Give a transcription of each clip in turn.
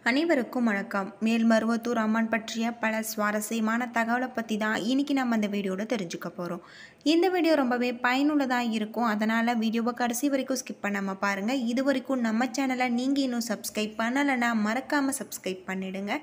அனைவருக்கும் வணக்கம் மேல்மருவத்தூர் அம்மன் பற்றிய பல சுவாரஸ்யமான தகவலை பற்றி தான் இன்னைக்கு நம்ம இந்த வீடியோவில் தெரிஞ்சுக்க போகிறோம் இந்த வீடியோ ரொம்பவே பயனுள்ளதாக இருக்கும் அதனால் வீடியோவை கடைசி வரைக்கும் ஸ்கிப் பண்ணாமல் பாருங்கள் இது வரைக்கும் நம்ம சேனலை நீங்கள் இன்னும் சப்ஸ்கிரைப் பண்ணலைன்னா மறக்காமல் சப்ஸ்கிரைப் பண்ணிடுங்க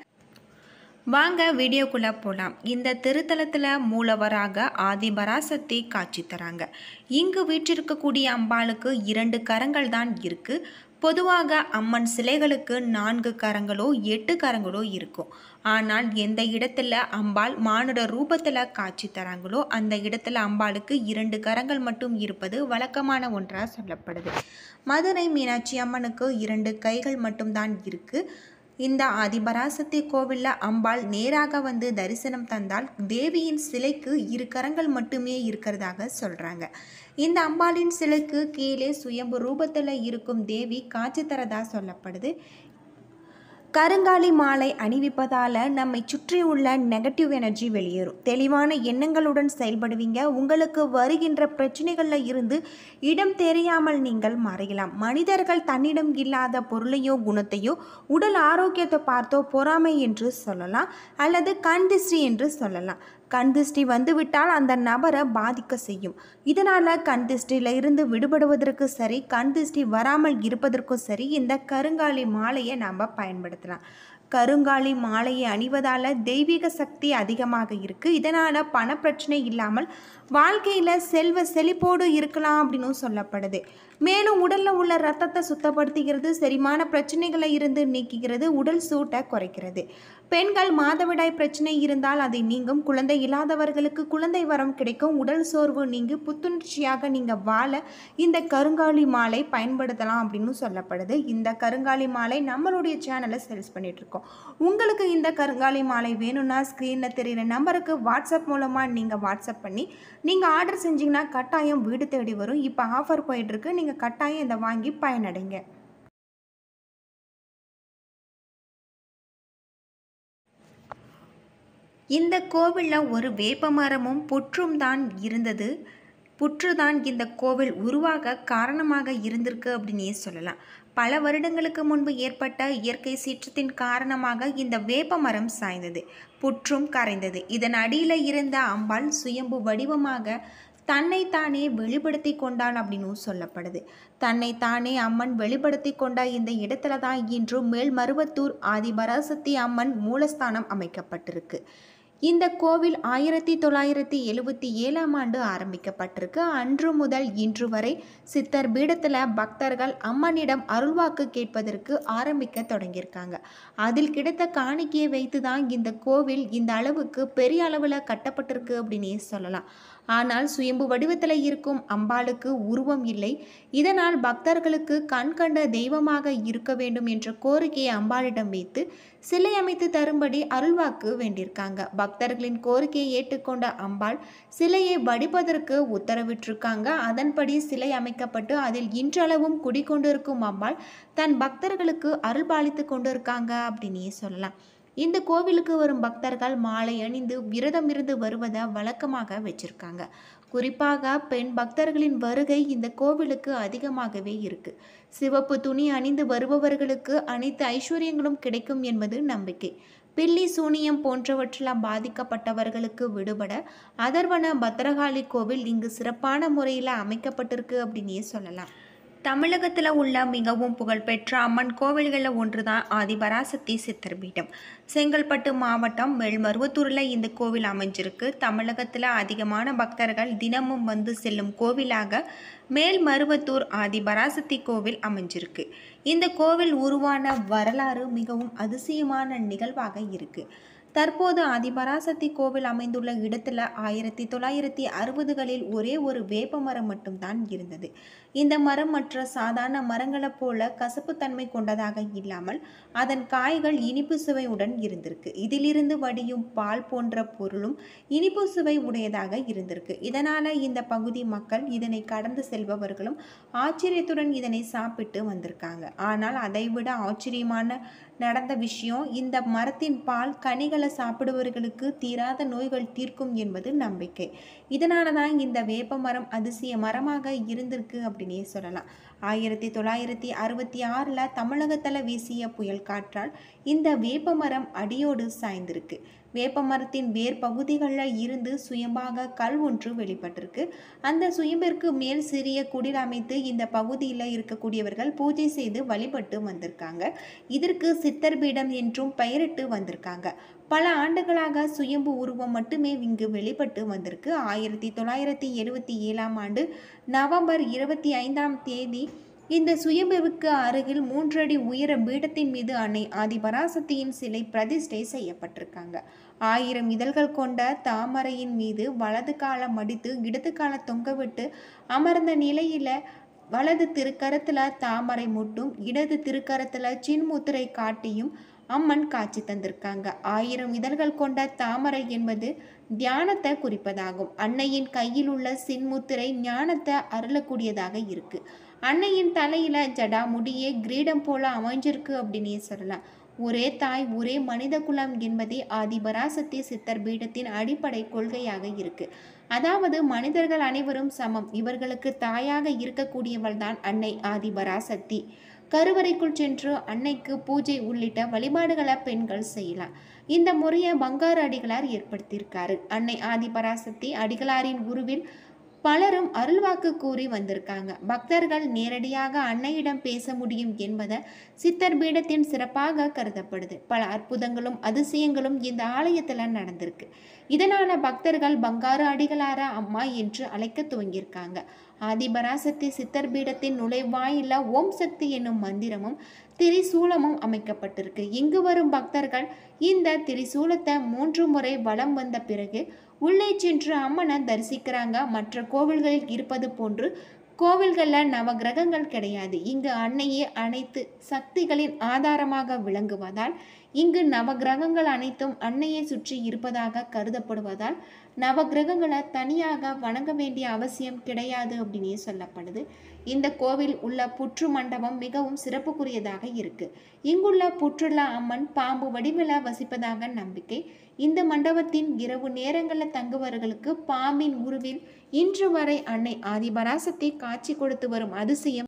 வாங்க வீடியோக்குள்ளே போகலாம் இந்த திருத்தலத்தில் மூலவராக ஆதிபராசக்தி காட்சி தராங்க இங்கு வீற்றிருக்கக்கூடிய அம்பாளுக்கு இரண்டு கரங்கள் தான் இருக்குது பொதுவாக அம்மன் சிலைகளுக்கு நான்கு கரங்களோ எட்டு கரங்களோ இருக்கும் ஆனால் எந்த இடத்துல அம்பாள் மானுட ரூபத்தில் காட்சி தராங்களோ அந்த இடத்துல அம்பாளுக்கு இரண்டு கரங்கள் மட்டும் இருப்பது வழக்கமான ஒன்றாக சொல்லப்படுது மதுரை மீனாட்சி அம்மனுக்கு இரண்டு கைகள் மட்டும்தான் இருக்குது இந்த ஆதிபராசக்தி கோவிலில் அம்பாள் நேராக வந்து தரிசனம் தந்தால் தேவியின் சிலைக்கு இரு கரங்கள் மட்டுமே இருக்கிறதாக சொல்கிறாங்க இந்த அம்பாளின் சிலைக்கு கீழே சுயம்பு ரூபத்தில் இருக்கும் தேவி காட்சி தரதா சொல்லப்படுது கருங்காலி மாலை அணிவிப்பதால் நம்மை சுற்றியுள்ள நெகட்டிவ் எனர்ஜி வெளியேறும் தெளிவான எண்ணங்களுடன் செயல்படுவீங்க உங்களுக்கு வருகின்ற பிரச்சனைகளில் இருந்து இடம் தெரியாமல் நீங்கள் மறையலாம் மனிதர்கள் தன்னிடம் இல்லாத பொருளையோ குணத்தையோ உடல் ஆரோக்கியத்தை பார்த்தோ பொறாமை என்று சொல்லலாம் அல்லது கண் திஷ்டி என்று சொல்லலாம் கண் திஷ்டி வந்துவிட்டால் அந்த நபரை பாதிக்க செய்யும் இதனால் கண் திஷ்டியில் இருந்து விடுபடுவதற்கு சரி கண் திஷ்டி வராமல் இருப்பதற்கும் சரி இந்த கருங்காலி மாலையை நாம் பயன்படுத்தலாம் கருங்காலி மாலையை அணிவதால் தெய்வீக சக்தி அதிகமாக இருக்குது இதனால் பணப்பிரச்சனை இல்லாமல் வாழ்க்கையில் செல்வ செழிப்போடு இருக்கலாம் அப்படின்னு சொல்லப்படுது மேலும் உடலில் உள்ள ரத்தத்தை சுத்தப்படுத்துகிறது செரிமான பிரச்சனைகளை இருந்து நீக்குகிறது உடல் சூட்டை குறைக்கிறது பெண்கள் மாதவிடாய் பிரச்சனை இருந்தால் அதை நீங்கும் குழந்தை இல்லாதவர்களுக்கு குழந்தை வரம் கிடைக்கும் உடல் சோர்வு நீங்கி புத்துணர்ச்சியாக நீங்கள் வாழ இந்த கருங்காலி மாலை பயன்படுத்தலாம் அப்படின்னு சொல்லப்படுது இந்த கருங்காலி மாலை நம்மளுடைய சேனலை சேல்ஸ் பண்ணிட்டு இருக்கோம் உங்களுக்கு இந்த கருங்காலி மாலை வேணும்னா ஸ்க்ரீனில் தெரிகிற நம்பருக்கு வாட்ஸ்அப் மூலமாக நீங்கள் வாட்ஸ்அப் பண்ணி நீங்கள் ஆர்டர் செஞ்சீங்கன்னா கட்டாயம் வீடு தேடி வரும் இப்போ ஆஃபர் போயிட்டுருக்கு நீங்கள் கட்டாயம் இதை வாங்கி பயனடைங்க இந்த கோவிலில் ஒரு வேப்ப மரமும் புற்றும் தான் இருந்தது புற்று தான் இந்த கோவில் உருவாக காரணமாக இருந்திருக்கு அப்படின்னே சொல்லலாம் பல வருடங்களுக்கு முன்பு ஏற்பட்ட இயற்கை சீற்றத்தின் காரணமாக இந்த வேப்ப மரம் சாய்ந்தது புற்றும் கரைந்தது இதன் அடியில் இருந்த அம்பாள் சுயம்பு வடிவமாக தன்னைத்தானே வெளிப்படுத்தி கொண்டாள் அப்படின்னு சொல்லப்படுது தன்னைத்தானே அம்மன் வெளிப்படுத்தி கொண்ட இந்த இடத்துல தான் இன்றும் மேல்மருவத்தூர் ஆதிபராசக்தி அம்மன் மூலஸ்தானம் அமைக்கப்பட்டிருக்கு இந்த கோவில் ஆயிரத்தி தொள்ளாயிரத்தி எழுபத்தி ஏழாம் ஆண்டு ஆரம்பிக்கப்பட்டிருக்கு அன்று முதல் இன்று வரை சித்தர் பீடத்தில் பக்தர்கள் அம்மனிடம் அருள்வாக்கு கேட்பதற்கு ஆரம்பிக்க தொடங்கியிருக்காங்க அதில் கிடைத்த காணிக்கையை வைத்து தான் இந்த கோவில் இந்த அளவுக்கு பெரிய அளவில் கட்டப்பட்டிருக்கு அப்படின்னே சொல்லலாம் ஆனால் சுயம்பு வடிவத்தில் இருக்கும் அம்பாளுக்கு உருவம் இல்லை இதனால் பக்தர்களுக்கு கண் கண்ட தெய்வமாக இருக்க வேண்டும் என்ற கோரிக்கையை அம்பாளிடம் வைத்து சிலை அமைத்து தரும்படி அருள்வாக்கு வேண்டியிருக்காங்க பக்தர்களின் கோரிக்கையை ஏற்றுக்கொண்ட அம்பாள் சிலையை வடிப்பதற்கு உத்தரவிட்டிருக்காங்க அதன்படி சிலை அமைக்கப்பட்டு அதில் இன்றளவும் குடிக்கொண்டிருக்கும் அம்பாள் தன் பக்தர்களுக்கு அருள் பாலித்து கொண்டிருக்காங்க அப்படின்னே சொல்லலாம் இந்த கோவிலுக்கு வரும் பக்தர்கள் மாலை அணிந்து விரதம் இருந்து வருவதை வழக்கமாக வச்சிருக்காங்க குறிப்பாக பெண் பக்தர்களின் வருகை இந்த கோவிலுக்கு அதிகமாகவே இருக்கு சிவப்பு துணி அணிந்து வருபவர்களுக்கு அனைத்து ஐஸ்வர்யங்களும் கிடைக்கும் என்பது நம்பிக்கை பில்லி சூனியம் போன்றவற்றில் பாதிக்கப்பட்டவர்களுக்கு விடுபட அதர்வன பத்ரகாளி கோவில் இங்கு சிறப்பான முறையில் அமைக்கப்பட்டிருக்கு அப்படின்னே சொல்லலாம் தமிழகத்தில் உள்ள மிகவும் புகழ்பெற்ற அம்மன் கோவில்களில் ஒன்று தான் ஆதிபராசக்தி சித்தர் பீடம் செங்கல்பட்டு மாவட்டம் மேல்மருவத்தூரில் இந்த கோவில் அமைஞ்சிருக்கு தமிழகத்தில் அதிகமான பக்தர்கள் தினமும் வந்து செல்லும் கோவிலாக மேல்மருவத்தூர் ஆதிபராசக்தி கோவில் அமைஞ்சிருக்கு இந்த கோவில் உருவான வரலாறு மிகவும் அதிசயமான நிகழ்வாக இருக்குது தற்போது ஆதிபராசக்தி கோவில் அமைந்துள்ள இடத்துல ஆயிரத்தி தொள்ளாயிரத்தி அறுபதுகளில் ஒரே ஒரு வேப்ப மரம் மட்டும்தான் இருந்தது இந்த மரம் மற்ற சாதாரண மரங்களைப் போல கசப்புத்தன்மை கொண்டதாக இல்லாமல் அதன் காய்கள் இனிப்பு சுவையுடன் இருந்திருக்கு இதிலிருந்து வடியும் பால் போன்ற பொருளும் இனிப்பு சுவை உடையதாக இருந்திருக்கு இதனால் இந்த பகுதி மக்கள் இதனை கடந்து செல்பவர்களும் ஆச்சரியத்துடன் இதனை சாப்பிட்டு வந்திருக்காங்க ஆனால் அதைவிட ஆச்சரியமான நடந்த விஷயம் இந்த மரத்தின் பால் கனிகளை சாப்பிடுபவர்களுக்கு தீராத நோய்கள் தீர்க்கும் என்பது நம்பிக்கை இதனால தான் இந்த வேப்ப மரம் அதிசய மரமாக இருந்திருக்கு அப்படின்னே சொல்லலாம் ஆயிரத்தி தொள்ளாயிரத்தி அறுபத்தி ஆறில் தமிழகத்தில் வீசிய புயல் காற்றால் இந்த வேப்பமரம் அடியோடு சாய்ந்திருக்கு வேப்பமரத்தின் வேர் பகுதிகளில் இருந்து சுயம்பாக கல் ஒன்று வெளிப்பட்டிருக்கு அந்த சுயம்பிற்கு மேல் சிறிய குடில் அமைத்து இந்த பகுதியில் இருக்கக்கூடியவர்கள் பூஜை செய்து வழிபட்டு வந்திருக்காங்க இதற்கு சித்தர் பீடம் என்றும் பெயரிட்டு வந்திருக்காங்க பல ஆண்டுகளாக சுயம்பு உருவம் மட்டுமே இங்கு வெளிப்பட்டு வந்திருக்கு ஆயிரத்தி தொள்ளாயிரத்தி எழுவத்தி ஏழாம் ஆண்டு நவம்பர் இருபத்தி ஐந்தாம் தேதி இந்த சுயம்புவுக்கு அருகில் மூன்றடி உயர பீடத்தின் மீது அன்னை ஆதிபராசக்தியின் சிலை பிரதிஷ்டை செய்யப்பட்டிருக்காங்க ஆயிரம் இதழ்கள் கொண்ட தாமரையின் மீது வலது காலம் மடித்து இடது கால தொங்கவிட்டு அமர்ந்த நிலையில வலது திருக்கரத்துல தாமரை முட்டும் இடது திருக்கரத்துல சின்முத்திரை காட்டியும் அம்மன் காட்சி தந்திருக்காங்க ஆயிரம் இதழ்கள் கொண்ட தாமரை என்பது தியானத்தை குறிப்பதாகும் அன்னையின் கையில் உள்ள சின்முத்திரை ஞானத்தை அருளக்கூடியதாக இருக்கு அன்னையின் தலையில ஜடா முடியே கிரீடம் போல அமைஞ்சிருக்கு அப்படின்னே சொல்லலாம் ஒரே தாய் ஒரே மனித குலம் என்பதே ஆதிபராசக்தி சித்தர் பீடத்தின் அடிப்படை கொள்கையாக இருக்கு அதாவது மனிதர்கள் அனைவரும் சமம் இவர்களுக்கு தாயாக இருக்கக்கூடியவள் தான் அன்னை ஆதிபராசக்தி கருவறைக்குள் சென்று அன்னைக்கு பூஜை உள்ளிட்ட வழிபாடுகளை பெண்கள் செய்யலாம் இந்த முறையை பங்காரு அடிகளார் ஏற்படுத்தியிருக்காரு அன்னை ஆதிபராசக்தி அடிகளாரின் குருவில் பலரும் அருள்வாக்கு கூறி வந்திருக்காங்க பக்தர்கள் நேரடியாக அன்னையிடம் பேச முடியும் என்பதை சித்தர் பீடத்தின் சிறப்பாக கருதப்படுது பல அற்புதங்களும் அதிசயங்களும் இந்த ஆலயத்தில் நடந்திருக்கு இதனால பக்தர்கள் பங்காரு அடிகளார அம்மா என்று அழைக்க துவங்கியிருக்காங்க ஆதிபராசக்தி சித்தர் பீடத்தின் நுழைவாயில ஓம் சக்தி என்னும் மந்திரமும் திரிசூலமும் அமைக்கப்பட்டிருக்கு இங்கு வரும் பக்தர்கள் இந்த திரிசூலத்தை மூன்று முறை வலம் வந்த பிறகு உள்ளே சென்று அம்மனை தரிசிக்கிறாங்க மற்ற கோவில்களில் இருப்பது போன்று கோவில்களில் நவகிரகங்கள் கிடையாது இங்கு அன்னையே அனைத்து சக்திகளின் ஆதாரமாக விளங்குவதால் இங்கு நவகிரகங்கள் அனைத்தும் அன்னையை சுற்றி இருப்பதாக கருதப்படுவதால் நவகிரகங்களை தனியாக வணங்க வேண்டிய அவசியம் கிடையாது அப்படின்னே சொல்லப்படுது இந்த கோவில் உள்ள புற்று மண்டபம் மிகவும் சிறப்புக்குரியதாக இருக்கு இங்குள்ள புற்றுள்ள அம்மன் பாம்பு வடிவில் வசிப்பதாக நம்பிக்கை இந்த மண்டபத்தின் இரவு நேரங்களில் தங்குவர்களுக்கு பாம்பின் உருவில் இன்று வரை அன்னை ஆதிபராசக்தி காட்சி கொடுத்து வரும் அதிசயம்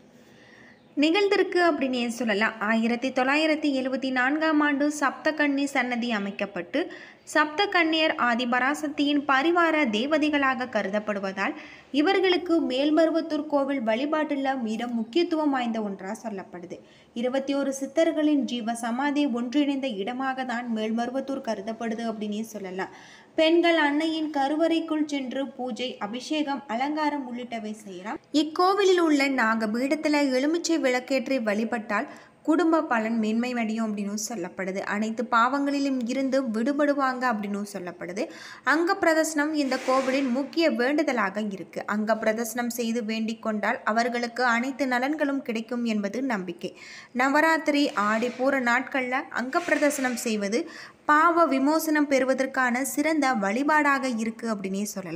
நிகழ்ந்திருக்கு அப்படின்னே சொல்லலாம் ஆயிரத்தி தொள்ளாயிரத்தி எழுவத்தி நான்காம் ஆண்டு சப்தகன்னி சன்னதி அமைக்கப்பட்டு சப்த கன்னியர் ஆதிபராசக்தியின் பரிவார தேவதைகளாக கருதப்படுவதால் இவர்களுக்கு மேல்மருவத்தூர் கோவில் வழிபாட்டில் மிக முக்கியத்துவம் வாய்ந்த ஒன்றாக சொல்லப்படுது இருபத்தி ஒரு சித்தர்களின் ஜீவ சமாதி ஒன்றிணைந்த இடமாக தான் மேல்மருவத்தூர் கருதப்படுது அப்படின்னே சொல்லலாம் பெண்கள் அன்னையின் கருவறைக்குள் சென்று பூஜை அபிஷேகம் அலங்காரம் உள்ளிட்டவை செய்யலாம் இக்கோவிலில் உள்ள நாகபீடத்தில் எலுமிச்சை விளக்கேற்றி வழிபட்டால் குடும்ப பலன் மேன்மையடையும் அப்படின்னு சொல்லப்படுது அனைத்து பாவங்களிலும் இருந்து விடுபடுவாங்க அப்படின்னு சொல்லப்படுது அங்க பிரதர்சனம் இந்த கோவிலின் முக்கிய வேண்டுதலாக இருக்கு அங்க பிரதர்சனம் செய்து வேண்டிக் கொண்டால் அவர்களுக்கு அனைத்து நலன்களும் கிடைக்கும் என்பது நம்பிக்கை நவராத்திரி ஆடி பூர நாட்களில் அங்க பிரதர்சனம் செய்வது பாவ விமோசனம் பெறுவதற்கான சிறந்த வழிபாடாக இருக்கு அப்படின்னே சொல்லலாம்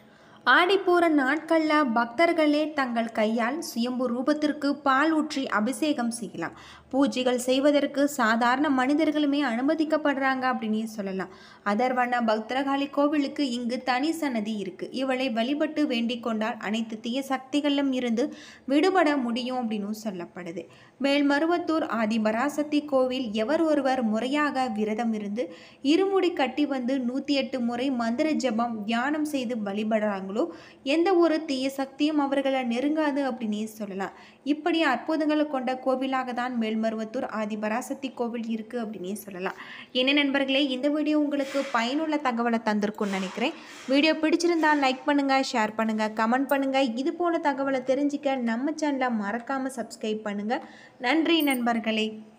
ஆடிப்பூர நாட்களில் பக்தர்களே தங்கள் கையால் சுயம்பு ரூபத்திற்கு பால் ஊற்றி அபிஷேகம் செய்யலாம் பூஜைகள் செய்வதற்கு சாதாரண மனிதர்களுமே அனுமதிக்கப்படுறாங்க அப்படின்னு சொல்லலாம் அதர்வன பக்தரகாளி கோவிலுக்கு இங்கு தனி சன்னதி இருக்கு இவளை வழிபட்டு வேண்டிக் கொண்டால் அனைத்து தீய சக்திகளிலும் இருந்து விடுபட முடியும் அப்படின்னு சொல்லப்படுது மேல்மருவத்தூர் ஆதிபராசக்தி கோவில் எவர் ஒருவர் முறையாக விரதம் இருந்து இருமுடி கட்டி வந்து நூற்றி எட்டு முறை மந்திர ஜபம் தியானம் செய்து வழிபடுறாங்களோ எந்த ஒரு தீய சக்தியும் அவர்களை நெருங்காது அப்படின்னே சொல்லலாம் இப்படி அற்புதங்களை கொண்ட கோவிலாக தான் மேல்மருவத்தூர் ஆதிபராசக்தி கோவில் இருக்கு அப்படின்னே சொல்லலாம் என்ன நண்பர்களே இந்த வீடியோ உங்களுக்கு பயனுள்ள தகவலை தந்திருக்கும்னு நினைக்கிறேன் வீடியோ பிடிச்சிருந்தா லைக் பண்ணுங்க ஷேர் பண்ணுங்க கமெண்ட் பண்ணுங்க இது போல தகவலை தெரிஞ்சுக்க நம்ம சேனலை மறக்காம சப்ஸ்கிரைப் பண்ணுங்க நன்றி நண்பர்களே